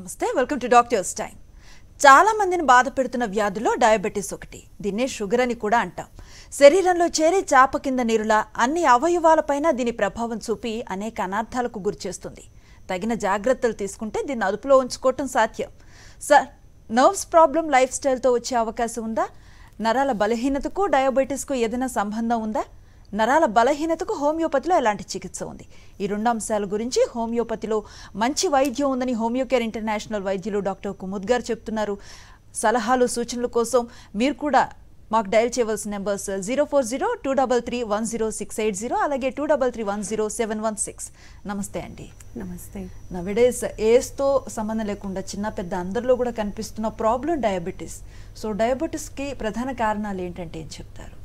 నమస్తే welcome to doctors time చాలా మందిని బాధ పెడుతున్న వ్యాధుల్లో డయాబెటీస్ ఒకటి దీన్నే షుగర్ అని కూడా అంటాం శరీరంలో చేరే చాప కింద నీరులా అన్ని అవయవాలపైన దీని ప్రభావం చూపి అనేక అనర్థాలకు గురిచేస్తుంది తగిన జాగ్రత్తలు తీసుకుంటే దీన్ని అదుపులో ఉంచుకోవటం సాధ్యం సార్ నర్వ్స్ ప్రాబ్లం లైఫ్ స్టైల్తో వచ్చే అవకాశం ఉందా నరాల బలహీనతకు డయాబెటీస్కు ఏదైనా సంబంధం ఉందా నరాల బలహీనతకు హోమియోపతిలో ఎలాంటి చికిత్స ఉంది ఈ రెండు అంశాల గురించి హోమియోపతిలో మంచి వైద్యం ఉందని హోమియోకేర్ ఇంటర్నేషనల్ వైద్యులు డాక్టర్ కుముద్ గారు చెప్తున్నారు సలహాలు సూచనల కోసం మీరు కూడా మాకు డయల్ చేయవలసిన numbers zero four zero two double three one zero six eight zero అలాగే two double three one zero seven one six నమస్తే అండి నమస్తే నవిడేస్ ఏజ్తో సంబంధం లేకుండా చిన్న పెద్ద అందరిలో కూడా కనిపిస్తున్న ప్రాబ్లం డయాబెటీస్ సో డయాబెటీస్కి ప్రధాన కారణాలు ఏంటంటే ఏం చెప్తారు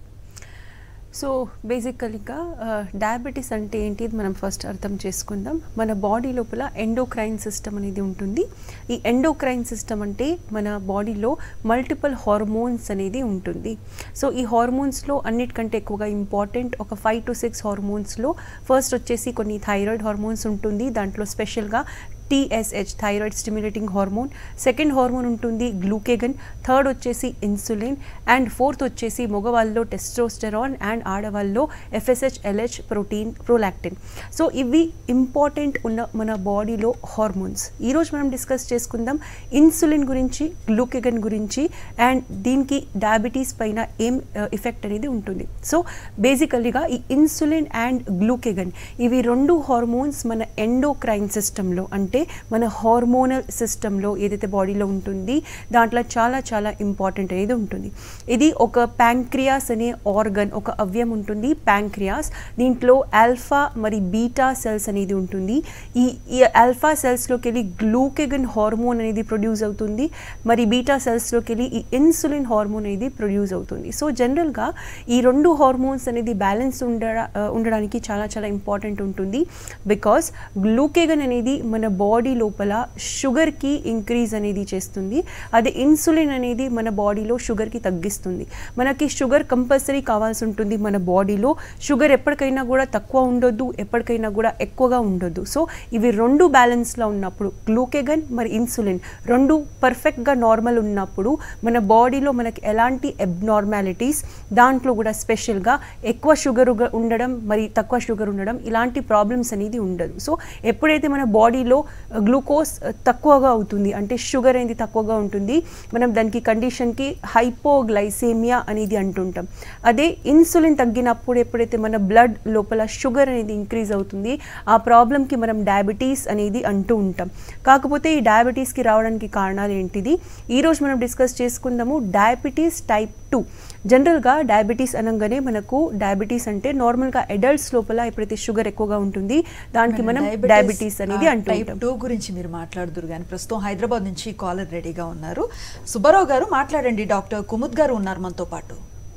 సో బేసికలీగా డయాబెటీస్ అంటే ఏంటి ఇది మనం ఫస్ట్ అర్థం చేసుకుందాం మన బాడీ లోపల ఎండోక్రైన్ సిస్టమ్ అనేది ఉంటుంది ఈ ఎండోక్రైన్ సిస్టమ్ అంటే మన బాడీలో మల్టిపుల్ హార్మోన్స్ అనేది ఉంటుంది సో ఈ హార్మోన్స్లో అన్నిటికంటే ఎక్కువగా ఇంపార్టెంట్ ఒక ఫైవ్ టు సిక్స్ హార్మోన్స్లో ఫస్ట్ వచ్చేసి కొన్ని థైరాయిడ్ హార్మోన్స్ ఉంటుంది దాంట్లో స్పెషల్గా TSH thyroid stimulating hormone second hormone ఉంటుంది గ్లూకేగన్ థర్డ్ వచ్చేసి ఇన్సులిన్ అండ్ ఫోర్త్ వచ్చేసి మగవాళ్ళలో టెస్టోస్టెరాన్ అండ్ ఆడవాళ్ళలో FSH LH protein prolactin so ఇవి ఇంపార్టెంట్ ఉన్న మన బాడీలో హార్మోన్స్ ఈరోజు మనం డిస్కస్ చేసుకుందాం ఇన్సులిన్ గురించి గ్లూకేగన్ గురించి అండ్ దీనికి డయాబెటీస్ పైన ఏం ఎఫెక్ట్ అనేది ఉంటుంది సో బేసికలీగా ఈ ఇన్సులిన్ అండ్ గ్లూకేగన్ ఇవి రెండు హార్మోన్స్ మన ఎండోక్రైన్ సిస్టంలో అంటే మన హార్మోనల్ సిస్టంలో ఏదైతే బాడీలో ఉంటుంది దాంట్లో చాలా చాలా ఇంపార్టెంట్ అనేది ఉంటుంది ఇది ఒక ప్యాంక్రియాస్ అనే ఆర్గన్ ఒక అవ్యం ఉంటుంది ప్యాంక్రియాస్ దీంట్లో ఆల్ఫా మరి బీటా సెల్స్ అనేది ఉంటుంది ఈ ఈ ఆల్ఫా సెల్స్లోకి వెళ్ళి గ్లూకెగన్ హార్మోన్ అనేది ప్రొడ్యూస్ అవుతుంది మరి బీటా సెల్స్లోకి వెళ్ళి ఈ ఇన్సులిన్ హార్మోన్ అనేది ప్రొడ్యూస్ అవుతుంది సో జనరల్గా ఈ రెండు హార్మోన్స్ అనేది బ్యాలెన్స్ ఉండ ఉండడానికి చాలా చాలా ఇంపార్టెంట్ ఉంటుంది బికాస్ గ్లూకేగన్ అనేది మన బాడీ లోపల షుగర్కి ఇంక్రీజ్ అనేది చేస్తుంది అదే ఇన్సులిన్ అనేది మన బాడీలో షుగర్కి తగ్గిస్తుంది మనకి షుగర్ కంపల్సరీ కావాల్సి ఉంటుంది మన బాడీలో షుగర్ ఎప్పటికైనా కూడా తక్కువ ఉండొద్దు ఎప్పటికైనా కూడా ఎక్కువగా ఉండొద్దు సో ఇవి రెండు బ్యాలెన్స్లో ఉన్నప్పుడు గ్లూకేగన్ మరి ఇన్సులిన్ రెండు పర్ఫెక్ట్గా నార్మల్ ఉన్నప్పుడు మన బాడీలో మనకి ఎలాంటి అబ్నార్మాలిటీస్ దాంట్లో కూడా స్పెషల్గా ఎక్కువ షుగర్ ఉండడం మరి తక్కువ షుగర్ ఉండడం ఇలాంటి ప్రాబ్లమ్స్ అనేది ఉండదు సో ఎప్పుడైతే మన బాడీలో గ్లూకోజ్ తక్కువగా అవుతుంది అంటే షుగర్ అనేది తక్కువగా ఉంటుంది మనం దానికి కండిషన్కి హైపోగ్లైసేమియా అనేది అంటుంటాం అదే ఇన్సులిన్ తగ్గినప్పుడు ఎప్పుడైతే మన బ్లడ్ లోపల షుగర్ అనేది ఇంక్రీజ్ అవుతుంది ఆ ప్రాబ్లంకి మనం డయాబెటీస్ అనేది అంటూ ఉంటాం కాకపోతే ఈ డయాబెటీస్కి రావడానికి కారణాలు ఏంటిది ఈరోజు మనం డిస్కస్ చేసుకుందాము డయాబెటీస్ టైప్ టూ జనరల్గా డయాబెటీస్ అనగానే మనకు డయాబెటీస్ అంటే నార్మల్గా అడల్ట్స్ లోపల ఎప్పుడైతే షుగర్ ఎక్కువగా ఉంటుంది దానికి మనం డయాబెటీస్ అనేది అంటూ టైప్ ఉంటాం టూ గురించి మీరు మాట్లాడుదురు కానీ ప్రస్తుతం హైదరాబాద్ నుంచి కాలర్ రెడీగా ఉన్నారు సుబ్బారావు గారు మాట్లాడండి డాక్టర్ కుముద్ గారు ఉన్నారు మనతో పాటు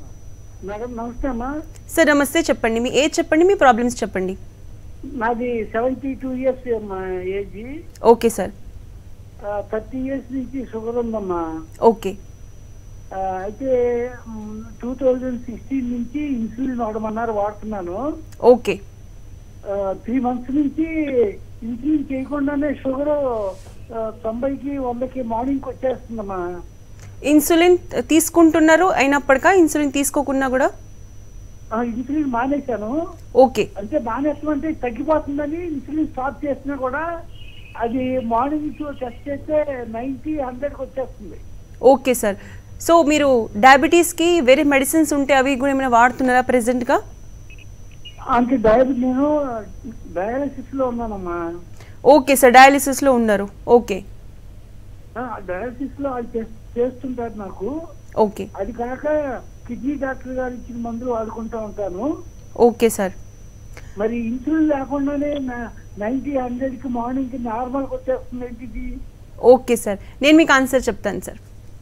మేడం నమస్తే అమ్మా సార్ నమస్తే చెప్పండి మీ ఏజ్ చెప్పండి మీ ప్రాబ్లమ్స్ చెప్పండి నాది సెవెంటీ టూ ఇయర్స్ అమ్మా age okay sir thirty years నుంచి షుగర్ ఉందమ్మా ఓకే ఆ, అయితే టూ థౌజండ్ సిక్స్టీన్ నుంచి ఇన్సులిన్ వాడమన్నారు వాడుతున్నాను ఓకే త్రీ మంత్స్ నుంచి ఇన్సులిన్ చేయకుండానే షుగర్ తొంభైకి వందకి మార్నింగ్ వచ్చేస్తుందమ్మా ఇన్సులిన్ తీసుకుంటున్నారు అయినప్పటికా ఇన్సులిన్ తీసుకోకున్నా కూడా ఆ, ఇన్సులిన్ మానేశాను ఓకే అంటే మానేస్తామంటే తగ్గిపోతుందని ఇన్సులిన్ స్టాప్ చేసినా కూడా అది మార్నింగ్ టెస్ట్ చేస్తే నైన్టీ హండ్రెడ్కి వచ్చేస్తుంది ఓకే సార్ సో మీరు డయాబెటీస్కి వేరే మెడిసిన్స్ ఉంటే అవి కూడా ఏమైనా వాడుతున్నారా ప్రెసెంట్గా అంటే డయాబెటిస్ నేను డయాలసిస్ లో ఉన్నానమ్మా ఓకే సార్ డయాలిసిస్లో ఉన్నారు ఓకే డయాలసిస్ లో అది చేస్- చేస్తుంటారు నాకు ఓకే అది కాక కిడ్నీ డాక్టర్ గారు ఇచ్చిన మందులు వాడుకుంటా ఉంటాను ఓకే సార్ మరి ఇన్సులిన్ లేకుండానే నైన్టీ హండ్రెడ్ కి మార్నింగ్ కి నార్మల్ కి వచ్చేస్తుంది ఏంటిది ఓకే సార్ నేను మీకు ఆన్సర్ చెప్తాను సార్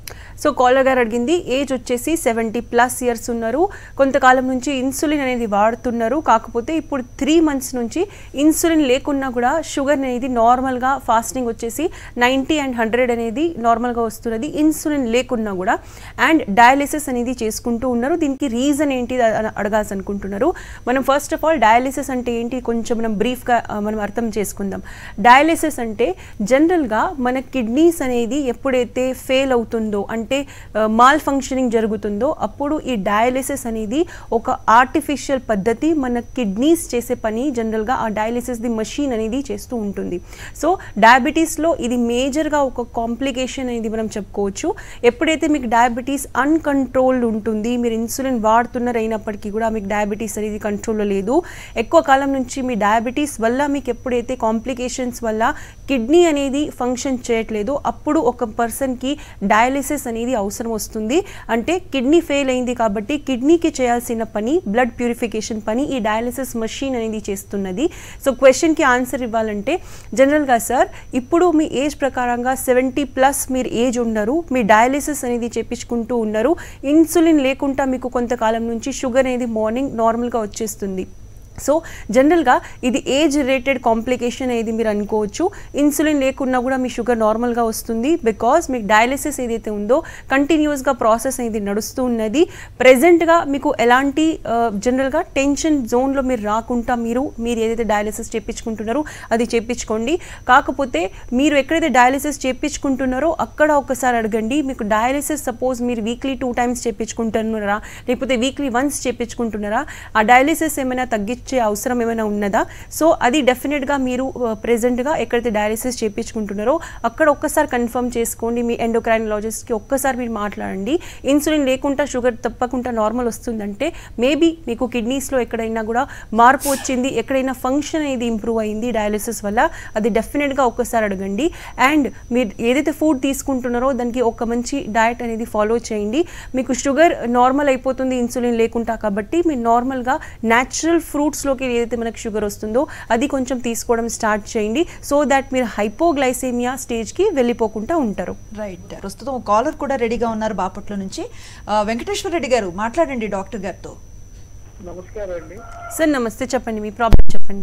సో కాలర్ గారు అడిగింది ఏజ్ వచ్చేసి సెవెంటీ ప్లస్ ఇయర్స్ ఉన్నారు కొంతకాలం నుంచి ఇన్సులిన్ అనేది వాడుతున్నారు కాకపోతే ఇప్పుడు త్రీ మంత్స్ నుంచి ఇన్సులిన్ లేకున్నా కూడా షుగర్ అనేది నార్మల్గా ఫాస్టింగ్ వచ్చేసి నైంటీ అండ్ హండ్రెడ్ అనేది నార్మల్గా వస్తున్నది ఇన్సులిన్ లేకున్నా కూడా అండ్ డయాలిసిస్ అనేది చేసుకుంటూ ఉన్నారు దీనికి రీజన్ ఏంటి అని అడగాల్సి అనుకుంటున్నారు మనం ఫస్ట్ ఆఫ్ ఆల్ డయాలిసిస్ అంటే ఏంటి కొంచెం మనం బ్రీఫ్గా మనం అర్థం చేసుకుందాం డయాలిసిస్ అంటే జనరల్గా మన కిడ్నీస్ అనేది ఎప్పుడైతే ఫెయిల్ అవుతుందో అంటే మాల్ ఫంక్షనింగ్ జరుగుతుందో అప్పుడు ఈ డయాలిసిస్ అనేది ఒక ఆర్టిఫిషియల్ పద్ధతి మన కిడ్నీస్ చేసే పని జనరల్గా ఆ డయాలిసిస్ ది మషీన్ అనేది చేస్తూ ఉంటుంది సో డయాబెటీస్లో ఇది మేజర్గా ఒక కాంప్లికేషన్ అనేది మనం చెప్పుకోవచ్చు ఎప్పుడైతే మీకు డయాబెటీస్ అన్కంట్రోల్డ్ ఉంటుంది మీరు ఇన్సులిన్ వాడుతున్నారు అయినప్పటికీ కూడా మీకు డయాబెటీస్ అనేది కంట్రోల్లో లేదు ఎక్కువ కాలం నుంచి మీ డయాబెటీస్ వల్ల మీకు ఎప్పుడైతే కాంప్లికేషన్స్ వల్ల కిడ్నీ అనేది ఫంక్షన్ చేయట్లేదో అప్పుడు ఒక పర్సన్కి డయాలిసిస్ అనేది అవసరం వస్తుంది అంటే కిడ్నీ ఫెయిల్ అయింది కాబట్టి కిడ్నీకి చేయాల్సిన పని బ్లడ్ ప్యూరిఫికేషన్ పని ఈ డయాలిసిస్ మషీన్ అనేది చేస్తున్నది సో క్వశ్చన్కి ఆన్సర్ ఇవ్వాలంటే జనరల్గా సార్ ఇప్పుడు మీ ఏజ్ ప్రకారంగా సెవెంటీ ప్లస్ మీరు ఏజ్ ఉన్నారు మీ డయాలిసిస్ అనేది చేపించుకుంటూ ఉన్నారు ఇన్సులిన్ లేకుండా మీకు కొంతకాలం నుంచి షుగర్ అనేది మార్నింగ్ నార్మల్గా వచ్చేస్తుంది సో జనరల్గా ఇది ఏజ్ రిలేటెడ్ కాంప్లికేషన్ అనేది మీరు అనుకోవచ్చు ఇన్సులిన్ లేకున్నా కూడా మీ షుగర్ నార్మల్గా వస్తుంది బికాస్ మీకు డయాలిసిస్ ఏదైతే ఉందో కంటిన్యూస్గా ప్రాసెస్ అనేది నడుస్తూ ఉన్నది ప్రెజెంట్గా మీకు ఎలాంటి జనరల్గా టెన్షన్ జోన్లో మీరు రాకుండా మీరు మీరు ఏదైతే డయాలిసిస్ చేయించుకుంటున్నారో అది చేయించుకోండి కాకపోతే మీరు ఎక్కడైతే డయాలిసిస్ చేయించుకుంటున్నారో అక్కడ ఒకసారి అడగండి మీకు డయాలిసిస్ సపోజ్ మీరు వీక్లీ టూ టైమ్స్ చేయించుకుంటున్నారా లేకపోతే వీక్లీ వన్స్ చేయించుకుంటున్నారా ఆ డయాలిసిస్ ఏమైనా తగ్గించే అవసరం ఏమైనా ఉన్నదా సో అది డెఫినెట్గా మీరు ప్రెజెంట్గా ఎక్కడైతే డయాలిసిస్ చేయించుకుంటున్నారో అక్కడ ఒక్కసారి కన్ఫర్మ్ చేసుకోండి మీ ఎండోక్రైనాలజిస్ట్కి ఒక్కసారి మీరు మాట్లాడండి ఇన్సులిన్ లేకుండా షుగర్ తప్పకుండా నార్మల్ వస్తుందంటే మేబీ మీకు కిడ్నీస్లో ఎక్కడైనా కూడా మార్పు వచ్చింది ఎక్కడైనా ఫంక్షన్ అనేది ఇంప్రూవ్ అయింది డయాలిసిస్ వల్ల అది డెఫినెట్గా ఒక్కసారి అడగండి అండ్ మీరు ఏదైతే ఫుడ్ తీసుకుంటున్నారో దానికి ఒక మంచి డయట్ అనేది ఫాలో చేయండి మీకు షుగర్ నార్మల్ అయిపోతుంది ఇన్సులిన్ లేకుండా కాబట్టి మీరు నార్మల్గా న్యాచురల్ ఫ్రూట్స్లోకి ఏదైతే మనకు షుగర్ వస్తుందో అది కొంచెం తీసుకోవడం స్టార్ట్ చేయండి సో దాట్ మీరు హైపోగ్లైసేమియా స్టేజ్కి వెళ్ళిపోకుండా ఉంటారు రైట్ ప్రస్తుతం కాలర్ కూడా రెడీగా ఉన్నారు బాపట్ల నుంచి ఆ, వెంకటేశ్వర రెడ్డి గారు మాట్లాడండి డాక్టర్ గారితో నమస్కారం అండి సార్ నమస్తే చెప్పండి మీ ప్రాబ్లం చెప్పండి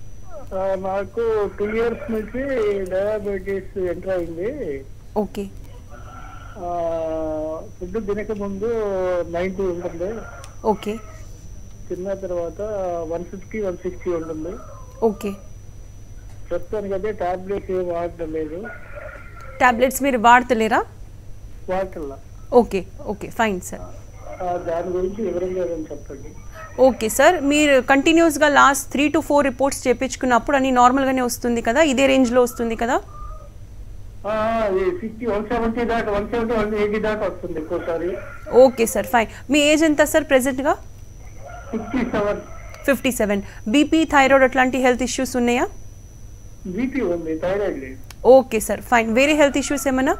ఆ, నాకు టూ ఇయర్స్ నుంచి డయాబెటీస్ ఎంటర్ అయింది ఓకే ఫుడ్ తినక ముందు నైన్టీ ఉంటుంది ఓకే తిన్న తర్వాత వన్ ఫిఫ్టీ వన్ సిక్స్టీ ఉంటుంది ఓకే ప్రస్తుతానికి అయితే టాబ్లెట్స్ ఏం వాడటం లేదు టాబ్లెట్స్ మీరు వాడతలేరా వాడటంలా ఓకే ఓకే ఫైన్ సార్ ఆ, దాని గురించి వివరంగా ఏమైనా చెప్పండి ఓకే సార్ మీరు కంటిన్యూస్గా last three to four reports చేయించుకున్నప్పుడు అన్ని నార్మల్గానే వస్తుంది కదా ఇదే రేంజ్లో వస్తుంది కదా సిక్స్టీ వన్ సెవెంటీ దాకా వన్ సెవెంటీ వన్ ఎయిటీ దాకా వస్తుంది ఎక్కువసారి ఓకే సార్ ఫైన్ మీ ఏజ్ ఎంత సార్ ప్రెసెంట్గా sixty seven fifty seven BP thyroid అట్లాంటి హెల్త్ ఇష్యూస్ ఉన్నాయా బీపీ ఉంది థైరాయిడ్ లేదు ఓకే సార్ ఫైన్ వేరే హెల్త్ ఇష్యూస్ ఏమన్నా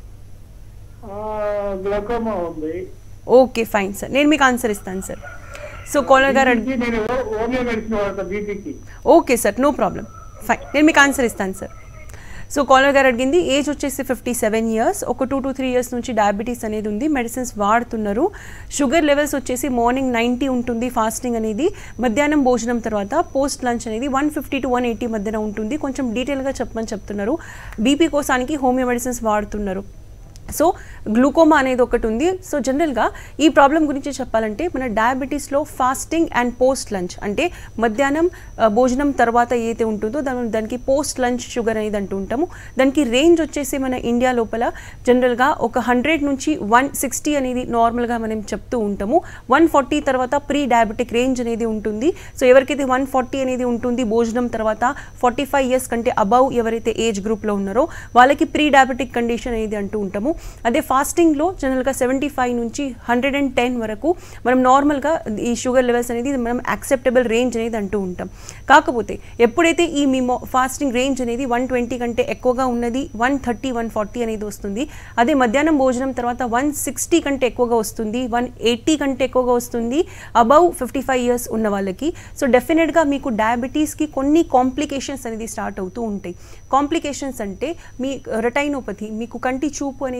గ్లకోమా ఉంది ఓకే ఫైన్ సార్ నేను మీకు ఆన్సర్ ఇస్తాను సార్ సో కాలర్ గారు అడిగి బీపీకి నేను హోమియో మెడిసిన్ వాడతాను బీపీకి okay sir no problem fine నేను మీకు ఆన్సర్ ఇస్తాను సార్ సో కాలర్ గారు అడిగింది ఏజ్ వచ్చేసి ఫిఫ్టీ సెవెన్ ఇయర్స్ ఒక టూ టు త్రీ ఇయర్స్ నుంచి డయాబెటీస్ అనేది ఉంది మెడిసిన్స్ వాడుతున్నారు షుగర్ లెవెల్స్ వచ్చేసి మార్నింగ్ నైంటీ ఉంటుంది ఫాస్టింగ్ అనేది మధ్యాహ్నం భోజనం తర్వాత పోస్ట్ లంచ్ అనేది one fifty to one eighty మధ్యన ఉంటుంది కొంచెం డీటెయిల్గా చెప్పమని చెప్తున్నారు బీపీ కోసానికి హోమియో మెడిసిన్స్ వాడుతున్నారు సో గ్లూకోమా అనేది ఒకటి ఉంది సో జనరల్గా ఈ ప్రాబ్లం గురించి చెప్పాలంటే మన డయాబెటీస్లో ఫాస్టింగ్ అండ్ పోస్ట్ లంచ్ అంటే మధ్యాహ్నం ఆ, భోజనం తర్వాత ఏదైతే ఉంటుందో దాని దానికి పోస్ట్ లంచ్ షుగర్ అనేది అంటూ ఉంటాము దానికి రేంజ్ వచ్చేసి మన ఇండియా లోపల జనరల్గా ఒక హండ్రెడ్ నుంచి వన్ సిక్స్టీ అనేది నార్మల్గా మనం చెప్తూ ఉంటాము వన్ ఫార్టీ తర్వాత ప్రీ డయాబెటిక్ రేంజ్ అనేది ఉంటుంది సో ఎవరికైతే వన్ ఫార్టీ అనేది ఉంటుంది భోజనం తర్వాత ఫార్టీ ఫైవ్ ఇయర్స్ కంటే అబవ్ ఎవరైతే ఏజ్ గ్రూప్లో ఉన్నారో వాళ్ళకి ప్రీ డయాబెటిక్ కండిషన్ అనేది అంటూ ఉంటాము అదే ఫాస్టింగ్లో జనరల్గా సెవెంటీ ఫైవ్ నుంచి హండ్రెడ్ అండ్ టెన్ వరకు మనం నార్మల్గా ఈ షుగర్ లెవెల్స్ అనేది మనం యాక్సెప్టబుల్ రేంజ్ అనేది అంటూ ఉంటాం కాకపోతే ఎప్పుడైతే ఈ మీ ఫాస్టింగ్ రేంజ్ అనేది వన్ ట్వంటీ కంటే ఎక్కువగా ఉన్నది వన్ థర్టీ వన్ ఫార్టీ అనేది వస్తుంది అదే మధ్యాహ్నం భోజనం తర్వాత వన్ సిక్స్టీ కంటే ఎక్కువగా వస్తుంది వన్ ఎయిటీ కంటే ఎక్కువగా వస్తుంది అబవ్ ఫిఫ్టీ ఫైవ్ ఇయర్స్ ఉన్న వాళ్ళకి సో డెఫినెట్గా మీకు డయాబెటీస్కి కొన్ని కాంప్లికేషన్స్ అనేది స్టార్ట్ అవుతూ ఉంటాయి కాంప్లికేషన్స్ అంటే మీ రెటైనోపతి మీకు కంటి చూపు అనేది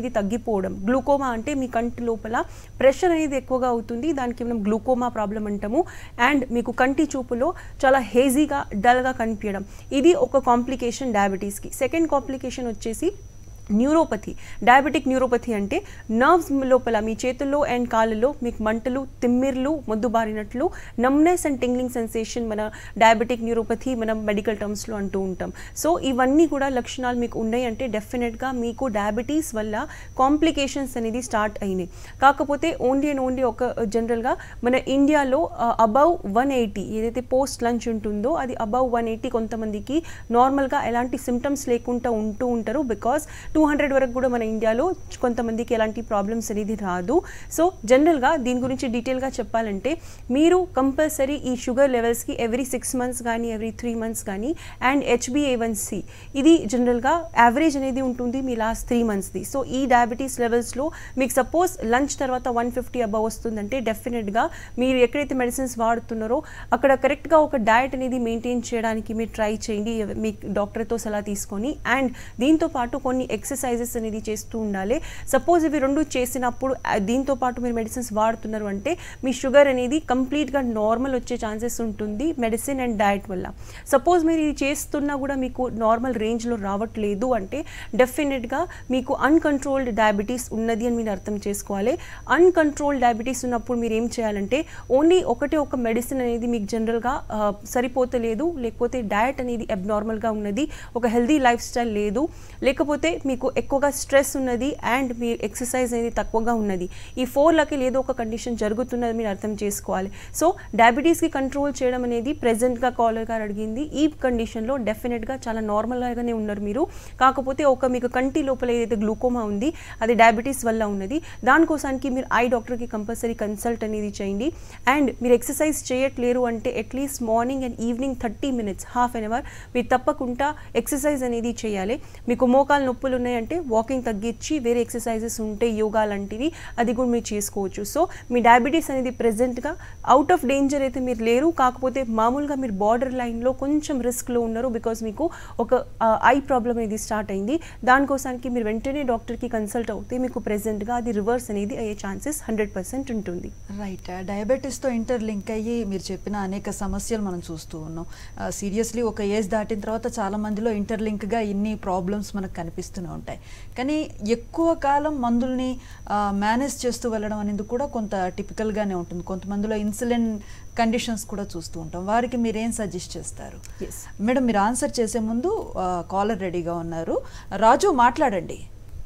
అనేది తగ్గిపోవడం గ్లూకోమా అంటే మీ కంటి లోపల ప్రెషర్ అనేది ఎక్కువగా అవుతుంది దానికి మనం గ్లూకోమా ప్రాబ్లం అంటాము అండ్ మీకు కంటి చూపులో చాలా హేజీగా డల్గా కనిపించడం ఇది ఒక కాంప్లికేషన్ డయాబెటీస్కి సెకండ్ కాంప్లికేషన్ వచ్చేసి న్యూరోపతి డయాబెటిక్ న్యూరోపతి అంటే నర్వ్స్ లోపల మీ చేతుల్లో అండ్ కాళ్ళలో మీకు మంటలు తిమ్మిర్లు మొద్దుబారినట్లు నమ్నెస్ అండ్ టింగ్లింగ్ సెన్సేషన్ మన డయాబెటిక్ న్యూరోపతి మనం మెడికల్ టర్మ్స్లో అంటూ ఉంటాం సో ఇవన్నీ కూడా లక్షణాలు మీకు ఉన్నాయి అంటే డెఫినెట్గా మీకు డయాబెటీస్ వల్ల కాంప్లికేషన్స్ అనేది స్టార్ట్ అయినాయి కాకపోతే ఓన్లీ అండ్ ఓన్లీ ఒక జనరల్గా మన ఇండియాలో అబౌవ్ వన్ ఎయిటీ ఏదైతే పోస్ట్ లంచ్ ఉంటుందో అది అబౌవ్ వన్ ఎయిటీ కొంతమందికి నార్మల్గా ఎలాంటి సిమ్టమ్స్ లేకుండా ఉంటూ ఉంటారు బికాస్ టూ హండ్రెడ్ వరకు కూడా మన ఇండియాలో కొంతమందికి ఎలాంటి ప్రాబ్లమ్స్ అనేది రాదు సో జనరల్గా దీని గురించి డీటెయిల్గా చెప్పాలంటే మీరు కంపల్సరీ ఈ షుగర్ లెవెల్స్కి ఎవ్రీ సిక్స్ మంత్స్ కానీ ఎవ్రీ త్రీ మంత్స్ కానీ అండ్ హెచ్బిఏవన్సి ఇది జనరల్గా యావరేజ్ అనేది ఉంటుంది మీ లాస్ట్ త్రీ మంత్స్ది సో ఈ డయాబెటీస్ లెవెల్స్లో మీకు సపోజ్ లంచ్ తర్వాత వన్ ఫిఫ్టీ అబవ్ వస్తుందంటే డెఫినెట్గా మీరు ఎక్కడైతే మెడిసిన్స్ వాడుతున్నారో అక్కడ కరెక్ట్గా ఒక డయట్ అనేది మెయింటైన్ చేయడానికి మీరు ట్రై చేయండి మీ డాక్టర్తో సలహా తీసుకొని అండ్ దీంతో పాటు కొన్ని ఎక్సర్సైజెస్ అనేది చేస్తూ ఉండాలి సపోజ్ ఇవి రెండు చేసినప్పుడు ఆ, దీంతో పాటు మీరు మెడిసిన్స్ వాడుతున్నారు అంటే మీ షుగర్ అనేది కంప్లీట్గా నార్మల్ వచ్చే ఛాన్సెస్ ఉంటుంది మెడిసిన్ అండ్ డయట్ వల్ల సపోజ్ మీరు ఇది చేస్తున్నా కూడా మీకు నార్మల్ రేంజ్లో రావట్లేదు అంటే డెఫినెట్గా మీకు అన్కంట్రోల్డ్ డయాబెటీస్ ఉన్నది అని మీరు అర్థం చేసుకోవాలి అన్కంట్రోల్డ్ డయాబెటీస్ ఉన్నప్పుడు మీరు ఏం చేయాలంటే ఓన్లీ ఒకటే ఒక మెడిసిన్ అనేది మీకు జనరల్గా సరిపోతలేదు లేకపోతే డయట్ అనేది అబ్నార్మల్గా ఉన్నది ఒక హెల్దీ లైఫ్ స్టైల్ లేదు లేకపోతే మీకు ఎక్కువగా స్ట్రెస్ ఉన్నది అండ్ మీ ఎక్సర్సైజ్ అనేది తక్కువగా ఉన్నది ఈ ఫోర్లకి ఏదో ఒక కండిషన్ జరుగుతున్నది మీరు అర్థం చేసుకోవాలి సో డయాబెటీస్కి కంట్రోల్ చేయడం అనేది ప్రెజెంట్గా కాలర్ గారు అడిగింది ఈ కండిషన్లో డెఫినెట్గా చాలా నార్మల్గానే ఉన్నారు మీరు కాకపోతే ఒక మీకు కంటి లోపల ఏదైతే గ్లూకోమా ఉంది అది డయాబెటీస్ వల్ల ఉన్నది దానికోసానికి మీరు ఐ డాక్టర్కి కంపల్సరీ కన్సల్ట్ అనేది చేయండి అండ్ మీరు ఎక్సర్సైజ్ చేయట్లేరు అంటే at least morning and evening thirty minutes half an hour మీరు తప్పకుండా ఎక్సర్సైజ్ అనేది చేయాలి మీకు మోకాలు నొప్పులు ఉన్నాయంటే వాకింగ్ తగ్గించి వేరే ఎక్సర్సైజెస్ ఉంటే యోగా లాంటివి అది కూడా మీరు చేసుకోవచ్చు సో మీ డయాబెటీస్ అనేది ప్రెసెంట్గా అవుట్ ఆఫ్ డేంజర్ అయితే మీరు లేరు కాకపోతే మామూలుగా మీరు బార్డర్ లైన్లో కొంచెం రిస్క్లో ఉన్నారు బికాజ్ మీకు ఒక ఐ ప్రాబ్లం అనేది స్టార్ట్ అయింది దానికోసానికి మీరు వెంటనే డాక్టర్కి కన్సల్ట్ అవుతే మీకు ప్రెసెంట్గా అది రివర్స్ అనేది అయ్యే ఛాన్సెస్ హండ్రెడ్ పర్సెంట్ ఉంటుంది రైట్ డయాబెటీస్తో ఇంటర్ లింక్ అయ్యి మీరు చెప్పిన అనేక సమస్యలు మనం చూస్తూ ఉన్నాం సీరియస్లీ ఒక ఏజ్ దాటిన తర్వాత చాలా మందిలో ఇంటర్ లింక్గా ఇన్ని ప్రాబ్లమ్స్ మనకు కనిపిస్తూనే ఉంటాయి కానీ ఎక్కువ కాలం మందుల్ని మేనేజ్ చేస్తూ వెళ్ళడం అనేది కూడా కొంత టిపికల్గానే ఉంటుంది కొంతమందిలో ఇన్సులిన్ కండిషన్స్ కూడా చూస్తూ ఉంటాం వారికి మీరు ఏం సజెస్ట్ చేస్తారు ఎస్ మేడం మీరు ఆన్సర్ చేసే ముందు కాలర్ రెడీగా ఉన్నారు రాజు మాట్లాడండి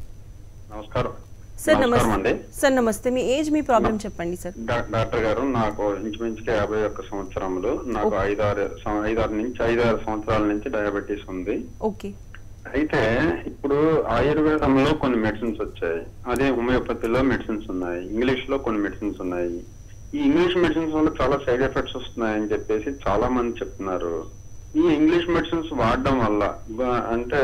నమస్కారం సార్ నమస్కారం నమస్తే అండి సార్ నమస్తే మీ ఏజ్ మీ ప్రాబ్లం చెప్పండి సార్ డా- డాక్టర్ గారు నాకు ఇంచుమించుగా యాభై ఒక్క సంవత్సరములు నాకు ఐదారు సం- ఐదారు నుంచి ఐదారు సంవత్సరాల నుంచి డయాబెటీస్ ఉంది ఓకే అయితే ఇప్పుడు ఆయుర్వేదంలో కొన్ని మెడిసిన్స్ వచ్చాయి అదే హోమియోపతిలో మెడిసిన్స్ ఉన్నాయి ఇంగ్లీష్ లో కొన్ని మెడిసిన్స్ ఉన్నాయి ఈ ఇంగ్లీష్ మెడిసిన్స్ వల్ల చాలా సైడ్ ఎఫెక్ట్స్ వస్తున్నాయని చెప్పేసి చాలా మంది చెప్తున్నారు ఈ ఇంగ్లీష్ మెడిసిన్స్ వాడడం వల్ల బ- అంటే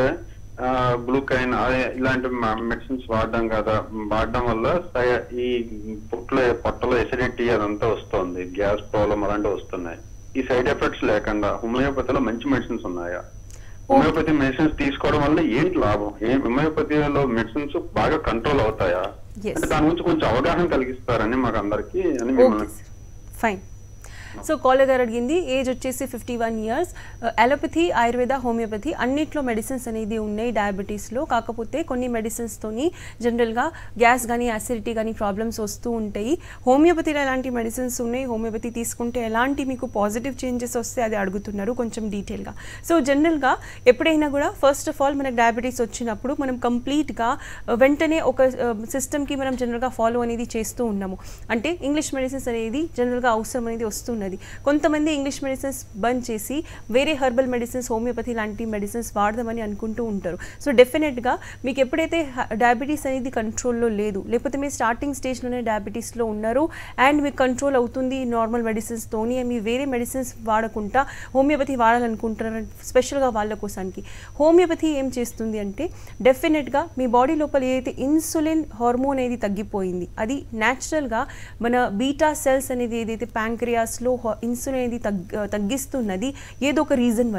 గ్లూకైన్ ఇలాంటి మెడిసిన్స్ వాడడం కదా వాడడం వల్ల సై- ఈ పొట్లో పొట్టలో ఎసిడిటీ అదంతా వస్తుంది గ్యాస్ ప్రాబ్లం అలాంటివి వస్తున్నాయి ఈ సైడ్ ఎఫెక్ట్స్ లేకుండా హోమియోపతిలో మంచి మెడిసిన్స్ ఉన్నాయా హోమియోపతి మెడిసిన్స్ తీసుకోవడం వల్ల ఏంటి లాభం ఏ హోమియోపతిలో మెడిసిన్స్ బాగా కంట్రోల్ అవుతాయా Yes. అంటే దాని గురించి కొంచెం అవగాహన కలిగిస్తారని మాకు అందరికి అని ఓకే మిమ్మల్ని ఫైన్ సో కాలర్ గారు అడిగింది ఏజ్ వచ్చేసి fifty one years allopathy Ayurveda homeopathy అన్నిట్లో మెడిసిన్స్ అనేది ఉన్నాయి డయాబెటీస్లో కాకపోతే కొన్ని మెడిసిన్స్తోని జనరల్గా గ్యాస్ కానీ యాసిడిటీ కానీ ప్రాబ్లమ్స్ వస్తూ ఉంటాయి హోమియోపతిలో ఎలాంటి మెడిసిన్స్ ఉన్నాయి హోమియోపతి తీసుకుంటే ఎలాంటి మీకు పాజిటివ్ చేంజెస్ వస్తే అది అడుగుతున్నారు కొంచెం డీటెయిల్గా సో జనరల్గా ఎప్పుడైనా కూడా ఫస్ట్ ఆఫ్ ఆల్ మనకు డయాబెటీస్ వచ్చినప్పుడు మనం కంప్లీట్గా వెంటనే ఒక సిస్టమ్కి మనం జనరల్గా ఫాలో అనేది చేస్తూ ఉన్నాము అంటే ఇంగ్లీష్ మెడిసిన్స్ అనేది జనరల్గా అవసరం అనేది వస్తున్నది కొంతమంది ఇంగ్లీష్ మెడిసిన్స్ బంద్ చేసి వేరే హెర్బల్ మెడిసిన్స్ హోమియోపతి లాంటి మెడిసిన్స్ వాడదామని అనుకుంటూ ఉంటారు సో డెఫినెట్గా మీకు ఎప్పుడైతే డయాబెటీస్ అనేది కంట్రోల్లో లేదు లేకపోతే మీరు స్టార్టింగ్ స్టేజ్లోనే డయాబెటీస్లో ఉన్నారు అండ్ మీకు కంట్రోల్ అవుతుంది నార్మల్ మెడిసిన్స్తోని మీ వేరే మెడిసిన్స్ వాడకుండా హోమియోపతి వాడాలనుకుంటున్నారు స్పెషల్గా వాళ్ళ కోసానికి హోమియోపతి ఏం చేస్తుంది అంటే డెఫినెట్గా మీ బాడీ లోపల ఏదైతే ఇన్సులిన్ హార్మోన్ అనేది తగ్గిపోయింది అది న్యాచురల్గా మన బీటా సెల్స్ అనేది ఏదైతే ప్యాంక్రియాస్లో ఇన్సులిన్ అనేది తగ్ తగ్గిస్తున్నది ఏదో ఒక రీజన్ వల్ల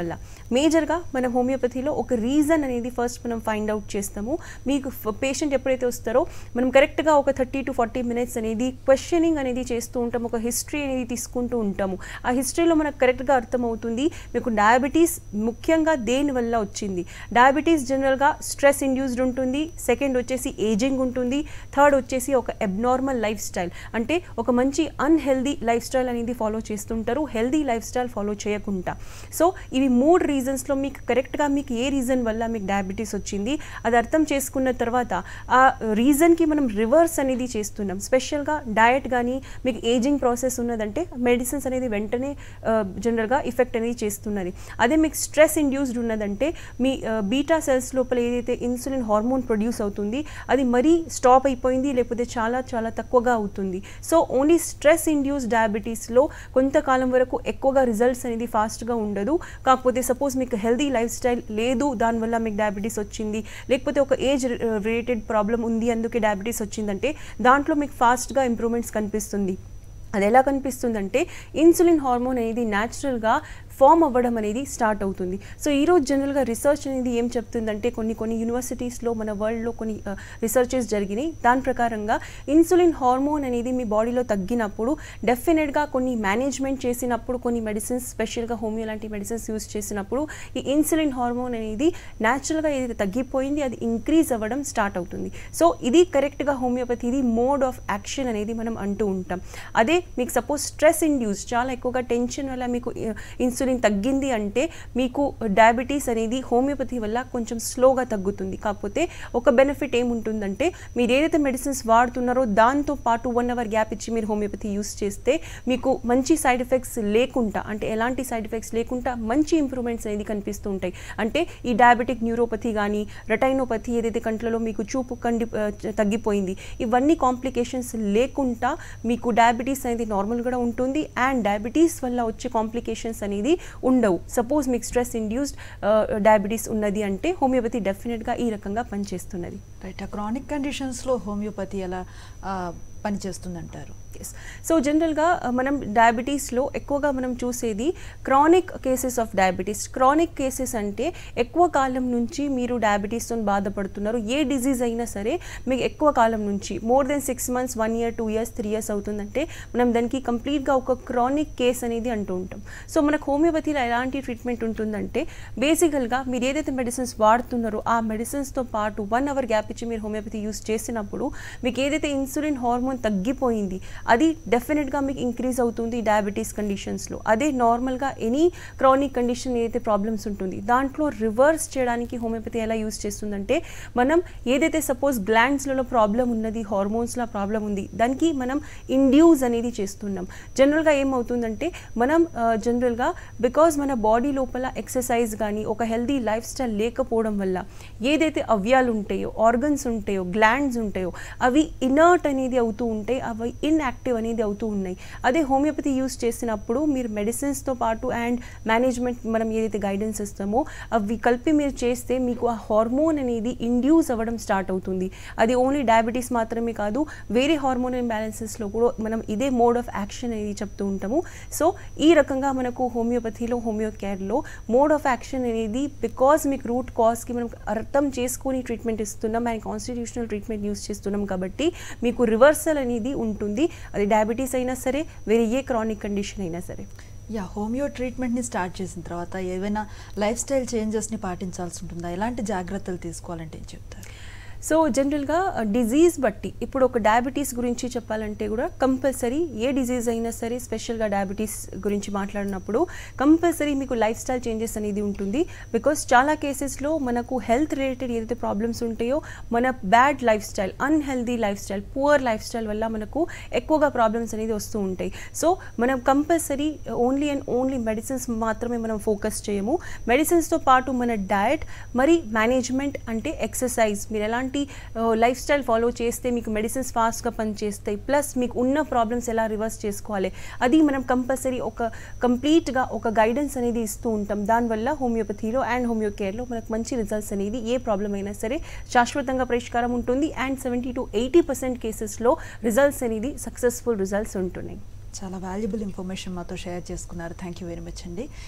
మేజర్గా మనం హోమియోపతిలో ఒక రీజన్ అనేది ఫస్ట్ మనం ఫైండ్ అవుట్ చేస్తాము మీకు పేషెంట్ ఎప్పుడైతే వస్తారో మనం కరెక్ట్గా ఒక థర్టీ టు ఫార్టీ మినిట్స్ అనేది క్వశ్చనింగ్ అనేది చేస్తూ ఉంటాము ఒక హిస్టరీ అనేది తీసుకుంటూ ఉంటాము ఆ హిస్టరీలో మనకు కరెక్ట్గా అర్థమవుతుంది మీకు డయాబెటీస్ ముఖ్యంగా దేని వల్ల వచ్చింది డయాబెటీస్ జనరల్గా స్ట్రెస్ ఇండ్యూస్డ్ ఉంటుంది సెకండ్ వచ్చేసి ఏజింగ్ ఉంటుంది థర్డ్ వచ్చేసి ఒక అబ్నార్మల్ లైఫ్ స్టైల్ అంటే ఒక మంచి అన్హెల్దీ లైఫ్ స్టైల్ అనేది ఫాలో చేస్తుంటారు హెల్దీ లైఫ్ స్టైల్ ఫాలో చేయకుండా సో ఇవి మూడు రీజన్స్లో మీకు కరెక్ట్గా మీకు ఏ రీజన్ వల్ల మీకు డయాబెటీస్ వచ్చింది అది అర్థం చేసుకున్న తర్వాత ఆ రీజన్కి మనం రివర్స్ అనేది చేస్తున్నాం స్పెషల్గా డయట్ కానీ మీకు ఏజింగ్ ప్రాసెస్ ఉన్నదంటే మెడిసిన్స్ అనేది వెంటనే జనరల్గా ఎఫెక్ట్ అనేది చేస్తున్నది అదే మీకు స్ట్రెస్ ఇండ్యూస్డ్ ఉన్నదంటే మీ బీటా సెల్స్ లోపల ఏదైతే ఇన్సులిన్ హార్మోన్ ప్రొడ్యూస్ అవుతుంది అది మరీ స్టాప్ అయిపోయింది లేకపోతే చాలా చాలా తక్కువగా అవుతుంది సో ఓన్లీ స్ట్రెస్ ఇండ్యూస్ డయాబెటీస్లో కొంతకాలం వరకు ఎక్కువగా రిజల్ట్స్ అనేది ఫాస్ట్గా ఉండదు కాకపోతే సపోజ్ మీకు హెల్దీ లైఫ్ స్టైల్ లేదు దానివల్ల మీకు డయాబెటీస్ వచ్చింది లేకపోతే ఒక ఏజ్ రిలేటెడ్ ప్రాబ్లం ఉంది అందుకే డయాబెటీస్ వచ్చిందంటే దాంట్లో మీకు ఫాస్ట్గా ఇంప్రూవ్మెంట్స్ కనిపిస్తుంది అది ఎలా కనిపిస్తుందంటే ఇన్సులిన్ హార్మోన్ అనేది న్యాచురల్గా ఫామ్ అవ్వడం అనేది స్టార్ట్ అవుతుంది సో ఈరోజు జనరల్గా రీసెర్చ్ అనేది ఏం చెప్తుందంటే కొన్ని కొన్ని యూనివర్సిటీస్లో మన వరల్డ్లో కొన్ని రీసెర్చెస్ జరిగినాయి దాని ప్రకారంగా ఇన్సులిన్ హార్మోన్ అనేది మీ బాడీలో తగ్గినప్పుడు డెఫినెట్గా కొన్ని మేనేజ్మెంట్ చేసినప్పుడు కొన్ని మెడిసిన్స్ స్పెషల్గా హోమియో లాంటి మెడిసిన్స్ యూస్ చేసినప్పుడు ఈ ఇన్సులిన్ హార్మోన్ అనేది న్యాచురల్గా ఏదైతే తగ్గిపోయింది అది ఇంక్రీజ్ అవ్వడం స్టార్ట్ అవుతుంది సో ఇది కరెక్ట్గా హోమియోపతి ఇది మోడ్ ఆఫ్ యాక్షన్ అనేది మనం అంటూ ఉంటాం అదే మీకు సపోజ్ స్ట్రెస్ ఇండ్యూస్ చాలా ఎక్కువగా టెన్షన్ వల్ల మీకు ఇన్సులిన్ తగ్గింది అంటే మీకు డయాబెటీస్ అనేది హోమియోపతి వల్ల కొంచెం స్లోగా తగ్గుతుంది కాకపోతే ఒక బెనిఫిట్ ఏముంటుందంటే మీరు ఏదైతే మెడిసిన్స్ వాడుతున్నారో దాంతో పాటు వన్ అవర్ గ్యాప్ ఇచ్చి మీరు హోమియోపతి యూస్ చేస్తే మీకు మంచి సైడ్ ఎఫెక్ట్స్ లేకుండా అంటే ఎలాంటి సైడ్ ఎఫెక్ట్స్ లేకుండా మంచి ఇంప్రూవ్మెంట్స్ అనేది కనిపిస్తూ ఉంటాయి అంటే ఈ డయాబెటిక్ న్యూరోపతి కానీ రెటైనోపతి ఏదైతే కంట్లలో మీకు చూపు కండి ఆ, తగ్గిపోయింది ఇవన్నీ కాంప్లికేషన్స్ లేకుండా మీకు డయాబెటీస్ అనేది నార్మల్ కూడా ఉంటుంది అండ్ డయాబెటీస్ వల్ల వచ్చే కాంప్లికేషన్స్ అనేది ఉండవు సపోజ్ మీకు స్ట్రెస్ ఇండ్యూస్డ్ డయాబెటీస్ ఉన్నది అంటే హోమియోపతి డెఫినెట్గా ఈ రకంగా పనిచేస్తున్నది రైట్ ఆ క్రానిక్ కండిషన్స్లో హోమియోపతి ఎలా ఆ, పనిచేస్తుందంటారు ఎస్ సో జనరల్గా మనం డయాబెటీస్లో ఎక్కువగా మనం చూసేది chronic cases of diabetes chronic cases అంటే ఎక్కువ కాలం నుంచి మీరు డయాబెటీస్తో బాధపడుతున్నారు ఏ డిజీజ్ అయినా సరే మీకు ఎక్కువ కాలం నుంచి more than six months one year two years three years అవుతుందంటే మనం దానికి కంప్లీట్గా ఒక క్రానిక్ కేస్ అనేది అంటూ ఉంటాం సో మనకు హోమియోపతిలో ఎలాంటి ట్రీట్మెంట్ ఉంటుందంటే బేసికల్గా మీరు ఏదైతే మెడిసిన్స్ వాడుతున్నారో ఆ మెడిసిన్స్తో పాటు వన్ అవర్ గ్యాప్ ఇచ్చి మీరు హోమియోపతి యూస్ చేసినప్పుడు మీకు ఏదైతే ఇన్సులిన్ హార్మోన్ తగ్గిపోయింది అది డెఫినెట్గా మీకు ఇంక్రీజ్ అవుతుంది డయాబెటీస్ కండిషన్స్లో అదే నార్మల్గా ఎనీ క్రానిక్ కండిషన్ ఏదైతే ప్రాబ్లమ్స్ ఉంటుంది దాంట్లో రివర్స్ చేయడానికి హోమియోపతి ఎలా యూస్ చేస్తుందంటే మనం ఏదైతే సపోజ్ గ్లాండ్స్లలో ప్రాబ్లం ఉన్నది హార్మోన్స్లో ప్రాబ్లం ఉంది దానికి మనం ఇండ్యూస్ అనేది చేస్తున్నాం జనరల్గా ఏమవుతుందంటే మనం జనరల్గా బికాజ్ మన బాడీ లోపల ఎక్సర్సైజ్ కానీ ఒక హెల్దీ లైఫ్ స్టైల్ లేకపోవడం వల్ల ఏదైతే అవ్యాలు ఉంటాయో ఆర్గన్స్ ఉంటాయో గ్లాండ్స్ ఉంటాయో అవి ఇనర్ట్ అనేది అవుతూ ఉంటాయి అవి ఇన్యాక్టివ్ అనేది అవుతూ ఉన్నాయి అదే హోమియోపతి యూస్ చేసినప్పుడు మీరు మెడిసిన్స్తో పాటు అండ్ మేనేజ్మెంట్ మనం ఏదైతే గైడెన్స్ ఇస్తామో అవి కలిపి మీరు చేస్తే మీకు ఆ హార్మోన్ అనేది ఇండ్యూస్ అవ్వడం స్టార్ట్ అవుతుంది అది ఓన్లీ డయాబెటీస్ మాత్రమే కాదు వేరే హార్మోన్ ఇంబ్యాలెన్సెస్లో కూడా మనం ఇదే మోడ్ ఆఫ్ యాక్షన్ అనేది చెప్తూ ఉంటాము సో ఈ రకంగా మనకు హోమియోపతిలో హోమియో కేర్లో మోడ్ ఆఫ్ యాక్షన్ అనేది బికాజ్ మీకు రూట్ కాజ్కి మనం అర్థం చేసుకొని ట్రీట్మెంట్ ఇస్తున్నాం అండ్ కాన్స్టిట్యూషనల్ ట్రీట్మెంట్ యూస్ చేస్తున్నాం కాబట్టి మీకు రివర్సల్ అనేది ఉంటుంది అది డయాబెటీస్ అయినా సరే వేరే ఏ క్రానిక్ కండిషన్ అయినా సరే యా హోమియో ట్రీట్మెంట్ని స్టార్ట్ చేసిన తర్వాత ఏవైనా లైఫ్ స్టైల్ చేంజెస్ని పాటించాల్సి ఉంటుందా ఎలాంటి జాగ్రత్తలు తీసుకోవాలంటే ఏం చెప్తారు సో జనరల్గా డిజీజ్ బట్టి ఇప్పుడు ఒక డయాబెటీస్ గురించి చెప్పాలంటే కూడా కంపల్సరీ ఏ డిజీజ్ అయినా సరే స్పెషల్గా డయాబెటీస్ గురించి మాట్లాడినప్పుడు కంపల్సరీ మీకు లైఫ్ స్టైల్ చేంజెస్ అనేది ఉంటుంది బికాస్ చాలా కేసెస్లో మనకు హెల్త్ రిలేటెడ్ ఏదైతే ప్రాబ్లమ్స్ ఉంటాయో మన bad lifestyle unhealthy lifestyle poor lifestyle వల్ల మనకు ఎక్కువగా ప్రాబ్లమ్స్ అనేది వస్తూ ఉంటాయి సో మనం compulsory only and only medicines మాత్రమే మనం ఫోకస్ చేయము మెడిసిన్స్తో పాటు మన డయట్ మరి మేనేజ్మెంట్ అంటే ఎక్సర్సైజ్ మీరు ఎలాంటి లైఫ్ స్టైల్ ఫాలో చేస్తే మీకు మెడిసిన్స్ ఫాస్ట్గా పనిచేస్తాయి ప్లస్ మీకు ఉన్న ప్రాబ్లమ్స్ ఎలా రివర్స్ చేసుకోవాలి అది మనం కంపల్సరీ ఒక కంప్లీట్గా ఒక గైడెన్స్ అనేది ఇస్తూ ఉంటాం దానివల్ల హోమియోపతిలో అండ్ హోమియో కేర్లో మనకు మంచి రిజల్ట్స్ అనేది ఏ ప్రాబ్లం అయినా సరే శాశ్వతంగా పరిష్కారం ఉంటుంది and seventy to eighty percent కేసెస్లో రిజల్ట్స్ అనేది సక్సెస్ఫుల్ రిజల్ట్స్ ఉంటున్నాయి చాలా వాల్యుబుల్ ఇన్ఫర్మేషన్ మాతో షేర్ చేసుకున్నారు థ్యాంక్ యూ వెరీ మచ్ అండి